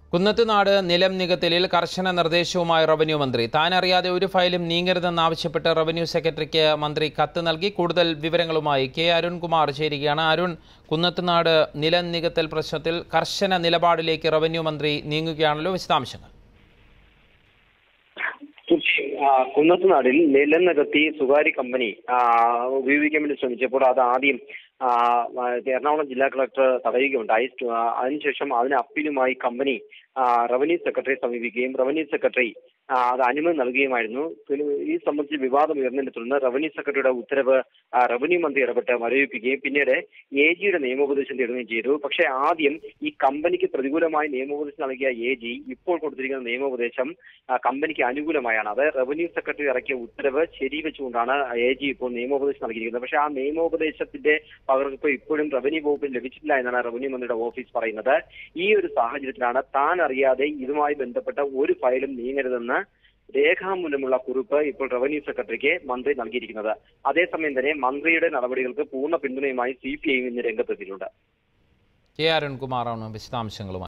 കുന്നത്തുനാട് നിലം നികത്തലിൽ കർശന നിർദ്ദേശവുമായി റവന്യൂ മന്ത്രി താൻ അറിയാതെ ഒരു ഫയലും നീങ്ങരുതെന്നാവശ്യപ്പെട്ട് റവന്യൂ സെക്രട്ടറിക്ക് മന്ത്രി കത്ത് നൽകി കൂടുതൽ വിവരങ്ങളുമായി കെ അരുൺകുമാർ ചേരുകയാണ് അരുൺ കുന്നത്തുനാട് നിലം നികത്തൽ പ്രശ്നത്തിൽ കർശന നിലപാടിലേക്ക് റവന്യൂ മന്ത്രി നീങ്ങുകയാണല്ലോ വിശദാംശങ്ങൾ തീർച്ചയായും ആ, കുന്നത്തുനാടിൽ നിലം നികത്തി സ്വകാര്യ കമ്പനി ആ, ഉപയോഗിക്കാൻ വേണ്ടി ശ്രമിച്ചപ്പോൾ അത് ആദ്യം ആ, ആ, എറണാകുളം ജില്ലാ കളക്ടർ തടയുകയുണ്ടായി ആ, അതിനുശേഷം അതിന് അപ്പീലുമായി കമ്പനി ആ, റവന്യൂ സെക്രട്ടറിയെ സമീപിക്കുകയും റവന്യൂ സെക്രട്ടറി ആ, അത് അനുമതി നൽകുകയുമായിരുന്നു പിന്നെ ഈ സംബന്ധിച്ച് വിവാദം ഉയർന്നതിനെ തുടർന്ന് റവന്യൂ സെക്രട്ടറിയുടെ ഉത്തരവ് ആ, റവന്യൂ മന്ത്രി ഇടപെട്ട് മരവിപ്പിക്കുകയും പിന്നീട് എ ജിയുടെ നിയമോപദേശം തേടുകയും ചെയ്തു പക്ഷേ ആദ്യം ഈ കമ്പനിക്ക് പ്രതികൂലമായി നിയമോപദേശം നൽകിയ എ ജി ഇപ്പോൾ കൊടുത്തിരിക്കുന്ന നിയമോപദേശം ആ, കമ്പനിക്ക് അനുകൂലമായാണ് അത് റവന്യൂ സെക്രട്ടറി ഇറക്കിയ ഉത്തരവ് ശരിവെച്ചുകൊണ്ടാണ് എ ജി ഇപ്പോൾ നിയമോപദേശം നൽകിയിരിക്കുന്നത് പക്ഷേ ആ നിയമോപദേശത്തിന്റെ പകർപ്പ് ഇപ്പോഴും റവന്യൂ വകുപ്പിൽ ലഭിച്ചിട്ടില്ല എന്നാണ് റവന്യൂ മന്ത്രിയുടെ ഓഫീസ് പറയുന്നത് ഈ ഒരു സാഹചര്യത്തിലാണ് താൻ അറിയാതെ ഇതുമായി ബന്ധപ്പെട്ട ഒരു ഫയലും നീങ്ങരുതെന്ന് രേഖാമൂലമുള്ള കുറിപ്പ് ഇപ്പോൾ റവന്യൂ സെക്രട്ടറിക്ക് മന്ത്രി നൽകിയിരിക്കുന്നത് അതേസമയം തന്നെ മന്ത്രിയുടെ നടപടികൾക്ക് പൂർണ്ണ പിന്തുണയുമായി സി പി ഐ ഇന്ന് രംഗത്തെത്തിയിട്ടുണ്ട് കെ അരുൺകുമാറാണ് വിശദാംശങ്ങളുമായി